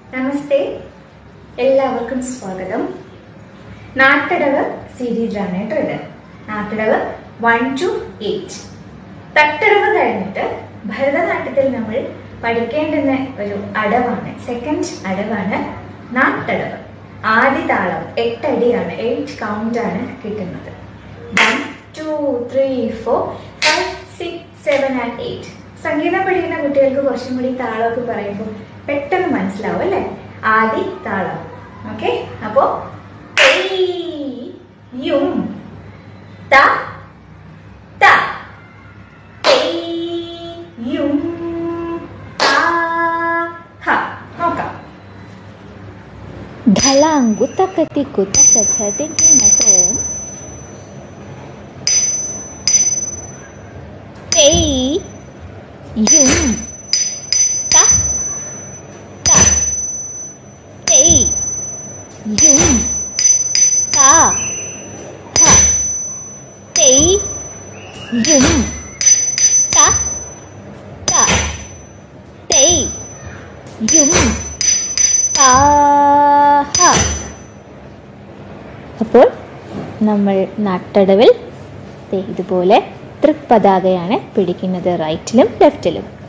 നമസ്തേ എല്ലാവർക്കും സ്വാഗതം നാട്ടടവ് സീരീസിലാണ് കേട്ടോ ഇത് നാട്ടടവ് വൺ ടു എയ്റ്റ് തട്ടടവ് കഴിഞ്ഞിട്ട് ഭരതനാട്യത്തിൽ നമ്മൾ പഠിക്കേണ്ടുന്ന ഒരു അടവാണ് സെക്കൻഡ് അടവാണ് നാട്ടടവ് ആദ്യ താളം എട്ടടിയാണ് എയ്റ്റ് കൗണ്ട് ആണ് കിട്ടുന്നത് one two three four five six seven and eight സംഗീതം പഠിക്കുന്ന കുട്ടികൾക്ക് കുറച്ചും കൂടി താളമൊക്കെ പറയുമ്പോൾ പെട്ടെന്ന് മനസ്സിലാവും അല്ലേ ആദി താളം ഓക്കെ അപ്പോ ഏയ്, യും ത ത ഏയ്, യും ത ഹ നോക്കാം ढलांगु तकति कुतक थति नतो ते युम ता ता ते युम ता हा ते युम ता ता ते युम ആഹ. അപ്പോൾ നമ്മൾ നട്ടടവിൽ ദേ ഇതുപോലെ തൃപ്പതാകയാണ് പിടിക്കുന്നത് റൈറ്റിലും ലെഫ്റ്റിലും